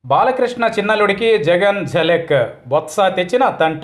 బాలకృష్ణ చిన్నలుడికి జగన్ ఝలక్ బొత్స తెచ్చిన తంట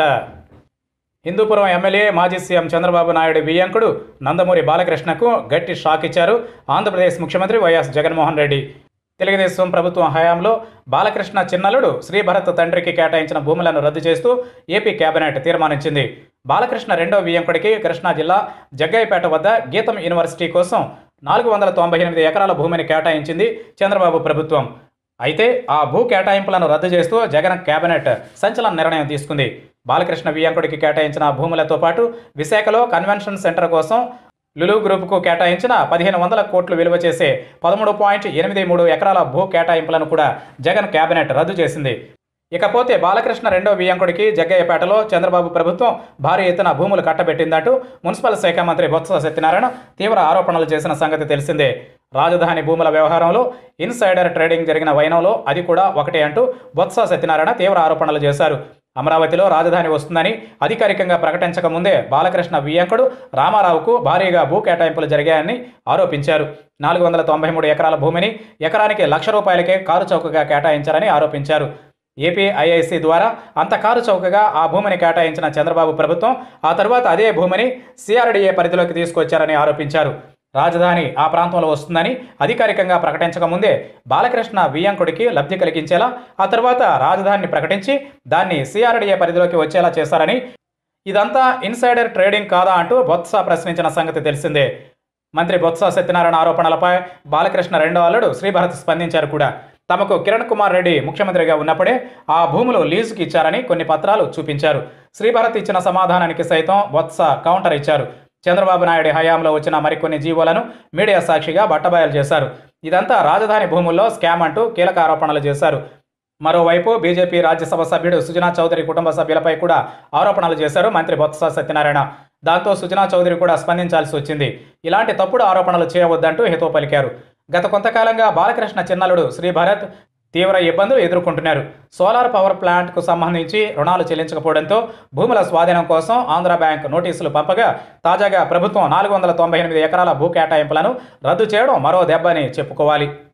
హిందూపురం ఎమ్మెల్యే మాజీ సీఎం చంద్రబాబు నాయుడు వియ్యంకుడు నందమూరి బాలకృష్ణకు గట్టి షాక్ ఇచ్చారు ఆంధ్రప్రదేశ్ ముఖ్యమంత్రి వైఎస్ జగన్మోహన్ రెడ్డి తెలుగుదేశం ప్రభుత్వం హయాంలో బాలకృష్ణ చిన్నలుడు శ్రీభరత్ తండ్రికి కేటాయించిన భూములను రద్దు చేస్తూ ఏపీ కేబినెట్ తీర్మానించింది బాలకృష్ణ రెండో వియ్యంకుడికి కృష్ణా జిల్లా జగ్గయ్యపేట వద్ద గీతం యూనివర్సిటీ కోసం నాలుగు వందల తొంభై ఎనిమిది ఎకరాల భూమిని కేటాయించింది చంద్రబాబు ప్రభుత్వం అయితే ఆ భూ కేటాయింపులను రద్దు చేస్తూ జగన్ కేబినెట్ సంచలన నిర్ణయం తీసుకుంది బాలకృష్ణ వియ్యంకుడికి కేటాయించిన భూములతో పాటు విశాఖలో కన్వెన్షన్ సెంటర్ కోసం లులు గ్రూపుకు కేటాయించిన పదిహేను వందల కోట్లు విలువ చేసే పదమూడు పాయింట్ ఎనిమిది మూడు ఎకరాల భూ కేటాయింపులను కూడా జగన్ కేబినెట్ రద్దు చేసింది ఇకపోతే బాలకృష్ణ రెండో వియ్యంకుడికి జగ్గయ్యపేటలో చంద్రబాబు ప్రభుత్వం భారీ ఎత్తున భూములు కట్టబెట్టిందంటూ మున్సిపల్ శాఖ మంత్రి బొత్స సత్యనారాయణ తీవ్ర ఆరోపణలు చేసిన సంగతి తెలిసిందే రాజధాని భూముల వ్యవహారంలో ఇన్సైడర్ ట్రేడింగ్ జరిగిన వైనంలో అది కూడా ఒకటే అంటూ బొత్స సత్యనారాయణ తీవ్ర ఆరోపణలు చేశారు అమరావతిలో రాజధాని వస్తుందని అధికారికంగా ప్రకటించక ముందే బాలకృష్ణ వియ్యంకుడు రామారావుకు భారీగా భూ కేటాయింపులు జరిగాయని ఆరోపించారు నాలుగు వందల తొంభై మూడు ఎకరాల భూమిని ఎకరానికి లక్ష రూపాయలకే కారు చౌకగా కేటాయించారని ఆరోపించారు ఏపీఐఐసి ద్వారా అంత కారు చౌకగా ఆ భూమిని కేటాయించిన చంద్రబాబు ప్రభుత్వం ఆ తర్వాత అదే భూమిని సిఆర్డీఏ పరిధిలోకి తీసుకొచ్చారని ఆరోపించారు రాజధాని ఆ ప్రాంతంలో వస్తుందని అధికారికంగా ప్రకటించక ముందే బాలకృష్ణ వియ్యంకుడికి లబ్ధి కలిగించేలా ఆ తర్వాత రాజధానిని ప్రకటించి దాన్ని సిఆర్డీఏ పరిధిలోకి వచ్చేలా చేశారని ఇదంతా ఇన్సైడర్ ట్రేడింగ్ కాదా అంటూ బొత్స ప్రశ్నించిన సంగతి తెలిసిందే మంత్రి బొత్స సత్యనారాయణ ఆరోపణలపై బాలకృష్ణ రెండో అల్లుడు శ్రీభరత్ స్పందించారు కూడా తమకు కిరణ్ కుమార్ రెడ్డి ముఖ్యమంత్రిగా ఉన్నప్పుడే ఆ భూములు లీజుకి ఇచ్చారని కొన్ని పత్రాలు చూపించారు శ్రీభరత్ ఇచ్చిన సమాధానానికి సైతం బొత్స కౌంటర్ ఇచ్చారు చంద్రబాబు నాయుడు హయాంలో వచ్చిన మరికొన్ని జీవోలను మీడియా సాక్షిగా బట్టబయలు చేశారు ఇదంతా రాజధాని భూముల్లో స్కామ్ అంటూ కీలక ఆరోపణలు చేశారు మరోవైపు బీజేపీ రాజ్యసభ సభ్యుడు సుజనా చౌదరి కుటుంబ సభ్యులపై కూడా ఆరోపణలు చేశారు మంత్రి బొత్స సత్యనారాయణ దాంతో సుజనా చౌదరి కూడా స్పందించాల్సి వచ్చింది ఇలాంటి తప్పుడు ఆరోపణలు చేయవద్దంటూ హితవు పలికారు గత కొంతకాలంగా బాలకృష్ణ చిన్నలుడు శ్రీభరత్ తీవ్ర ఇబ్బందులు ఎదుర్కొంటున్నారు సోలార్ పవర్ ప్లాంట్కు సంబంధించి రుణాలు చెల్లించకపోవడంతో భూముల స్వాధీనం కోసం ఆంధ్ర బ్యాంక్ నోటీసులు పంపగా తాజాగా ప్రభుత్వం నాలుగు వందల తొంభై ఎనిమిది ఎకరాల భూ కేటాయింపులను రద్దు చేయడం మరో దెబ్బని చెప్పుకోవాలి